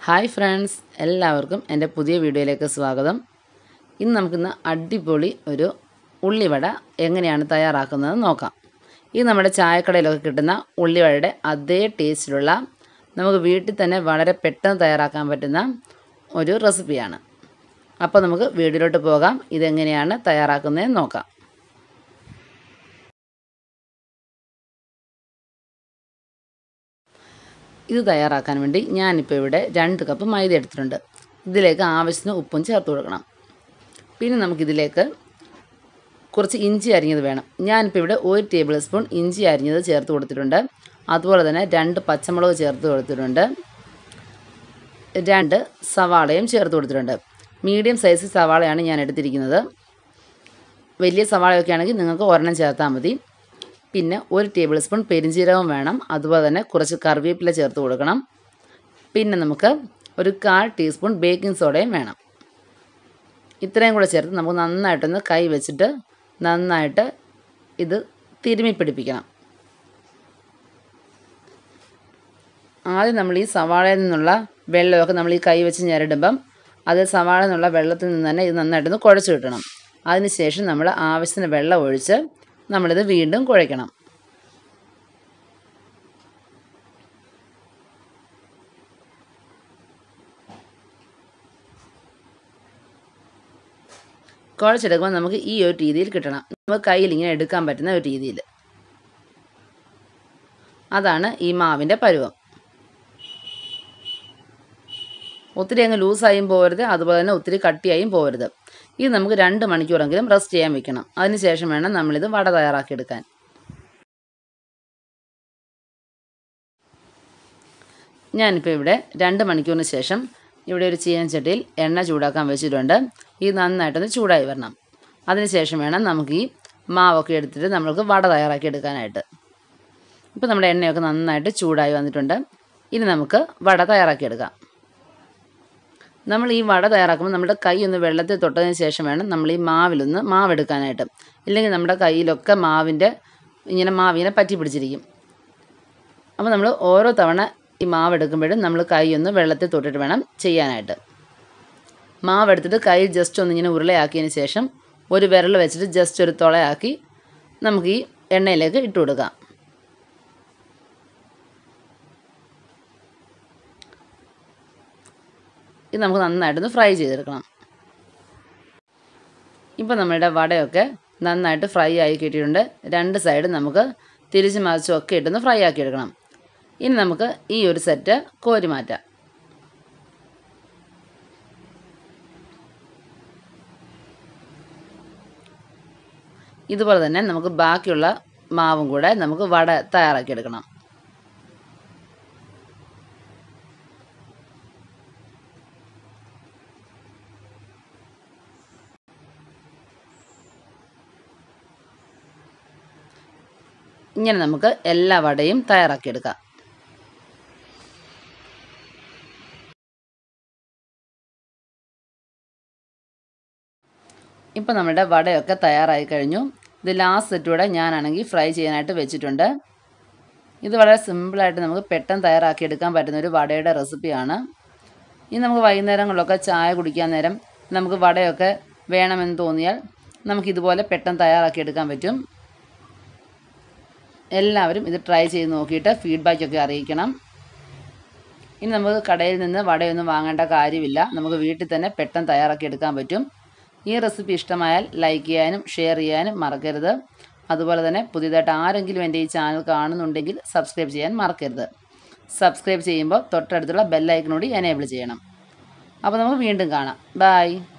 hi friends എല്ലാവർക്കും എൻ്റെ പുതിയ വീഡിയോയിലേക്ക് സ്വാഗതം ഇന്ന് നമുക്കിന്ന് അടിപൊളി ഒരു ഉള്ളിവട എങ്ങനെയാണ് തയ്യാറാക്കുന്നത് നോക്കാം ഇത് നമ്മുടെ ചായക്കടയിലൊക്കെ കിട്ടുന്ന ഉള്ളിവടയുടെ അതേ ടേസ്റ്റിലുള്ള നമുക്ക് വീട്ടിൽ തന്നെ വളരെ പെട്ടെന്ന് തയ്യാറാക്കാൻ പറ്റുന്ന ഒരു റെസിപ്പിയാണ് അപ്പോൾ നമുക്ക് വീഡിയോയിലോട്ട് പോകാം ഇതെങ്ങനെയാണ് തയ്യാറാക്കുന്നതെന്ന് നോക്കാം ഇത് തയ്യാറാക്കാൻ വേണ്ടി ഞാനിപ്പോൾ ഇവിടെ രണ്ട് കപ്പ് മൈദ എടുത്തിട്ടുണ്ട് ഇതിലേക്ക് ആവശ്യത്തിന് ഉപ്പും ചേർത്ത് കൊടുക്കണം പിന്നെ നമുക്കിതിലേക്ക് കുറച്ച് ഇഞ്ചി അരിഞ്ഞത് വേണം ഞാനിപ്പോൾ ഇവിടെ ഒരു ടേബിൾ സ്പൂൺ ഇഞ്ചി അരിഞ്ഞത് ചേർത്ത് കൊടുത്തിട്ടുണ്ട് അതുപോലെ തന്നെ രണ്ട് പച്ചമുളക് ചേർത്ത് കൊടുത്തിട്ടുണ്ട് രണ്ട് സവാളയും ചേർത്ത് കൊടുത്തിട്ടുണ്ട് മീഡിയം സൈസ് സവാളയാണ് ഞാൻ എടുത്തിരിക്കുന്നത് വലിയ സവാളയൊക്കെ ആണെങ്കിൽ നിങ്ങൾക്ക് ഒരെണ്ണം ചേർത്താൽ മതി പിന്നെ ഒരു ടേബിൾ സ്പൂൺ പെരിഞ്ജീരകം വേണം അതുപോലെ തന്നെ കുറച്ച് കറിവേപ്പില ചേർത്ത് കൊടുക്കണം പിന്നെ നമുക്ക് ഒരു കാൽ ടീസ്പൂൺ ബേക്കിംഗ് സോഡയും വേണം ഇത്രയും കൂടെ ചേർത്ത് നമുക്ക് നന്നായിട്ടൊന്ന് കൈ വെച്ചിട്ട് നന്നായിട്ട് ഇത് തിരുമ്മി പിടിപ്പിക്കണം ആദ്യം നമ്മൾ ഈ സവാളയിൽ നിന്നുള്ള വെള്ളമൊക്കെ നമ്മൾ ഈ കൈ വെച്ച് ഞെരടുമ്പം അത് സവാളയിൽ നിന്നുള്ള വെള്ളത്തിൽ നിന്ന് തന്നെ ഇത് നന്നായിട്ടൊന്ന് കുഴച്ച് കിട്ടണം അതിനുശേഷം നമ്മൾ ആവശ്യത്തിന് വെള്ളം ഒഴിച്ച് നമ്മളിത് വീണ്ടും കുഴയ്ക്കണം കുഴച്ചെടുക്കുമ്പോൾ നമുക്ക് ഈ ഒരു രീതിയിൽ കിട്ടണം നമുക്ക് കയ്യിൽ ഇങ്ങനെ എടുക്കാൻ പറ്റുന്ന ഒരു രീതിയിൽ അതാണ് ഈ മാവിൻ്റെ പരുവം ഒത്തിരി അങ്ങ് ലൂസായും പോകരുത് അതുപോലെ തന്നെ ഒത്തിരി കട്ടിയായും പോകരുത് ഇത് നമുക്ക് രണ്ട് മണിക്കൂറെങ്കിലും റെസ്റ്റ് ചെയ്യാൻ വെക്കണം അതിനുശേഷം വേണം നമ്മളിത് വട തയ്യാറാക്കിയെടുക്കാൻ ഞാനിപ്പോൾ ഇവിടെ രണ്ട് മണിക്കൂറിന് ശേഷം ഇവിടെ ഒരു ചീനച്ചട്ടിയിൽ എണ്ണ ചൂടാക്കാൻ വെച്ചിട്ടുണ്ട് ഇത് നന്നായിട്ടൊന്ന് ചൂടായി വരണം അതിനുശേഷം വേണം നമുക്ക് ഈ മാവൊക്കെ എടുത്തിട്ട് നമ്മൾക്ക് വട തയ്യാറാക്കി എടുക്കാനായിട്ട് ഇപ്പോൾ നമ്മുടെ എണ്ണയൊക്കെ നന്നായിട്ട് ചൂടായി വന്നിട്ടുണ്ട് ഇനി നമുക്ക് വട തയ്യാറാക്കിയെടുക്കാം നമ്മൾ ഈ വട തയ്യാറാക്കുമ്പോൾ നമ്മുടെ കൈ ഒന്ന് വെള്ളത്തിൽ തൊട്ടതിന് ശേഷം വേണം നമ്മൾ ഈ മാവിലൊന്ന് മാവെടുക്കാനായിട്ട് ഇല്ലെങ്കിൽ നമ്മുടെ കയ്യിലൊക്കെ മാവിൻ്റെ ഇങ്ങനെ മാവിനെ പറ്റി പിടിച്ചിരിക്കും അപ്പോൾ നമ്മൾ ഓരോ തവണ ഈ മാവ് എടുക്കുമ്പോഴും നമ്മൾ കൈ ഒന്ന് വെള്ളത്തിൽ തൊട്ടിട്ട് വേണം ചെയ്യാനായിട്ട് മാവ് എടുത്തിട്ട് കൈ ജസ്റ്റ് ഒന്ന് ഇങ്ങനെ ഉരുളയാക്കിയതിന് ശേഷം ഒരു വിരൽ വെച്ചിട്ട് ജസ്റ്റ് ഒരു തുളയാക്കി നമുക്ക് ഈ എണ്ണയിലേക്ക് ഇട്ട് കൊടുക്കാം ഇത് നമുക്ക് നന്നായിട്ടൊന്ന് ഫ്രൈ ചെയ്തെടുക്കണം ഇപ്പോൾ നമ്മളുടെ വടയൊക്കെ നന്നായിട്ട് ഫ്രൈ ആയി കിട്ടിയിട്ടുണ്ട് രണ്ട് സൈഡും നമുക്ക് തിരിച്ച് മറിച്ചും ഒക്കെ ഇട്ടൊന്ന് ഫ്രൈ ആക്കി എടുക്കണം ഇനി നമുക്ക് ഈ ഒരു സെറ്റ് കോരി മാറ്റാം ഇതുപോലെ തന്നെ നമുക്ക് ബാക്കിയുള്ള മാവും കൂടെ നമുക്ക് വട തയ്യാറാക്കി എടുക്കണം ഇങ്ങനെ നമുക്ക് എല്ലാ വടയും തയ്യാറാക്കിയെടുക്കാം ഇപ്പോൾ നമ്മുടെ വടയൊക്കെ തയ്യാറായി കഴിഞ്ഞു ഇത് ലാസ്റ്റ് സെറ്റൂടെ ഞാനാണെങ്കിൽ ഫ്രൈ ചെയ്യാനായിട്ട് വെച്ചിട്ടുണ്ട് ഇത് വളരെ സിമ്പിളായിട്ട് നമുക്ക് പെട്ടെന്ന് തയ്യാറാക്കി എടുക്കാൻ പറ്റുന്ന ഒരു വടയുടെ റെസിപ്പിയാണ് ഇനി നമുക്ക് വൈകുന്നേരങ്ങളിലൊക്കെ ചായ കുടിക്കാൻ നേരം നമുക്ക് വടയൊക്കെ വേണമെന്ന് തോന്നിയാൽ നമുക്കിതുപോലെ പെട്ടെന്ന് തയ്യാറാക്കി എടുക്കാൻ പറ്റും എല്ലാവരും ഇത് ട്രൈ ചെയ്ത് നോക്കിയിട്ട് ഫീഡ്ബാക്കൊക്കെ അറിയിക്കണം ഇനി നമുക്ക് കടയിൽ നിന്ന് വടയൊന്നും വാങ്ങേണ്ട കാര്യമില്ല നമുക്ക് വീട്ടിൽ തന്നെ പെട്ടെന്ന് തയ്യാറാക്കി എടുക്കാൻ പറ്റും ഈ റെസിപ്പി ഇഷ്ടമായാൽ ലൈക്ക് ചെയ്യാനും ഷെയർ ചെയ്യാനും മറക്കരുത് അതുപോലെ തന്നെ പുതിയതായിട്ട് ആരെങ്കിലും എൻ്റെ ഈ ചാനൽ കാണുന്നുണ്ടെങ്കിൽ സബ്സ്ക്രൈബ് ചെയ്യാൻ മറക്കരുത് സബ്സ്ക്രൈബ് ചെയ്യുമ്പോൾ തൊട്ടടുത്തുള്ള ബെല്ലൈക്കനോട് എനേബിൾ ചെയ്യണം അപ്പോൾ നമുക്ക് വീണ്ടും കാണാം ബായ്